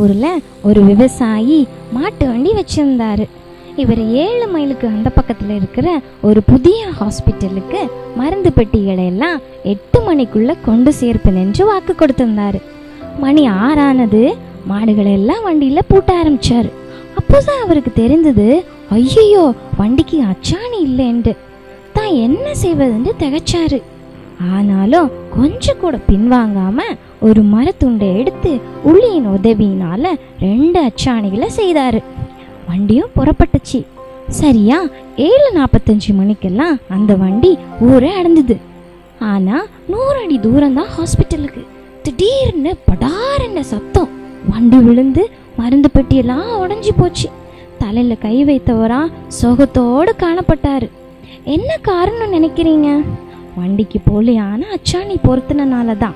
ஊர்ல ஒரு விவசாயி மாட்டு வண்டி வச்சிருந்தாரு இவர் ஏழு மைலுக்கு அந்த பக்கத்துல இருக்கிற ஒரு புதிய ஹாஸ்பிட்டலுக்கு மருந்து பெட்டிகளை எல்லாம் எட்டு மணிக்குள்ள கொண்டு சேர்ப்பேன் என்று வாக்கு கொடுத்திருந்தாரு மணி ஆறானது மாடுகளை எல்லாம் வண்டியில பூட்ட ஆரம்பிச்சாரு அப்போதான் அவருக்கு தெரிந்தது ஐயையோ வண்டிக்கு அச்சாணி இல்லைன்ட்டு தான் என்ன செய்வதுன்னு திகைச்சாரு ஆனாலும் கொஞ்சம் கூட பின்வாங்காம ஒரு மரத்துண்டை எடுத்து உள்ளியின் உதவியினால ரெண்டு அச்சாணிகளை செய்தாரு வண்டியும் புறப்பட்டுச்சு சரியா ஏழு நாற்பத்தஞ்சு மணிக்கெல்லாம் அந்த வண்டி ஊரை அடைந்தது ஆனா நூறு அடி தூரம் தான் ஹாஸ்பிட்டலுக்கு திடீர்னு படார்னு சத்தம் வண்டி விழுந்து மருந்து பெட்டியெல்லாம் உடைஞ்சு போச்சு தலையில கை வைத்தவரா சோகத்தோடு காணப்பட்டாரு என்ன காரணம் நினைக்கிறீங்க வண்டிக்கு போலியான அச்சாணி பொருத்தினால தான்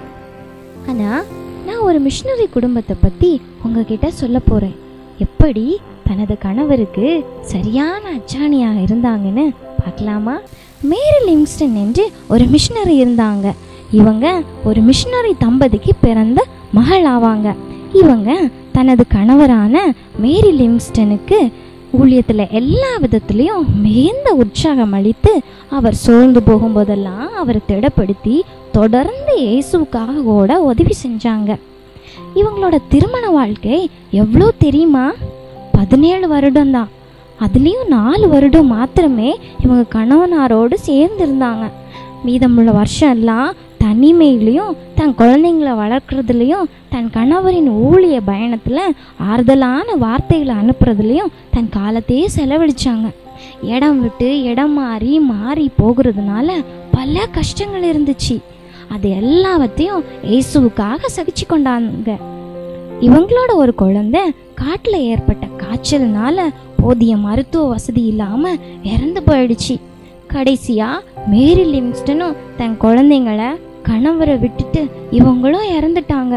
ஆனா நான் ஒரு மிஷினரி குடும்பத்தை பத்தி உங்ககிட்ட சொல்ல போறேன் எப்படி தனது கணவருக்கு சரியான அச்சாணியாக இருந்தாங்கன்னு பார்க்கலாமா மேரி லிங்ஸ்டன் என்று ஒரு மிஷினரி இருந்தாங்க இவங்க ஒரு மிஷினரி தம்பதிக்கு பிறந்த மகள் ஆவாங்க இவங்க தனது கணவரான மேரி லிங்ஸ்டனுக்கு ஊழியத்தில் எல்லா விதத்துலேயும் மிகுந்த உற்சாகம் அளித்து அவர் சோர்ந்து போகும்போதெல்லாம் அவரை திடப்படுத்தி தொடர்ந்து இயேசுவுக்காக கூட உதவி செஞ்சாங்க இவங்களோட திருமண வாழ்க்கை எவ்வளோ தெரியுமா பதினேழு வருடம் தான் அதுலேயும் நாலு வருடம் மாத்திரமே இவங்க கணவனாரோடு சேர்ந்து இருந்தாங்க மீதமுள்ள வருஷம் எல்லாம் தனிமையிலையும் தன் குழந்தைங்கள வளர்க்குறதுலையும் தன் கணவரின் ஊழிய பயணத்தில் ஆறுதலான வார்த்தைகளை அனுப்புறதுலையும் தன் காலத்தையே செலவழிச்சாங்க இடம் விட்டு இடம் மாறி மாறி போகிறதுனால பல கஷ்டங்கள் இருந்துச்சு அது எல்லாவற்றையும் இயேசுவுக்காக சகிச்சு கொண்டாங்க இவங்களோட ஒரு குழந்தை காட்டில் ஏற்பட்ட காய்ச்சல்னால போதிய மருத்துவ வசதி இல்லாம இறந்து போயிடுச்சு கடைசியா மேரி லிவிங்ஸ்டனும் தன் குழந்தைங்கள கணவரை விட்டுட்டு இவங்களும் இறந்துட்டாங்க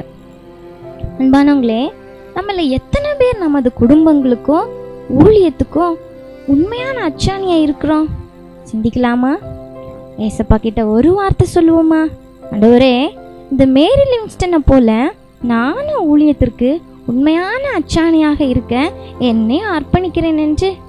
அன்பானவங்களே நம்மள எத்தனை பேர் நமது குடும்பங்களுக்கும் ஊழியத்துக்கும் உண்மையான அச்சாணியா இருக்கிறோம் சிந்திக்கலாமா ஏசப்பா கிட்ட ஒரு வார்த்தை சொல்லுவோமா அண்டவரே இந்த மேரி லிவிங்ஸ்டனை போல நானும் ஊழியத்திற்கு உண்மையான அச்சாணியாக இருக்க என்னை அர்ப்பணிக்கிறேன் என்று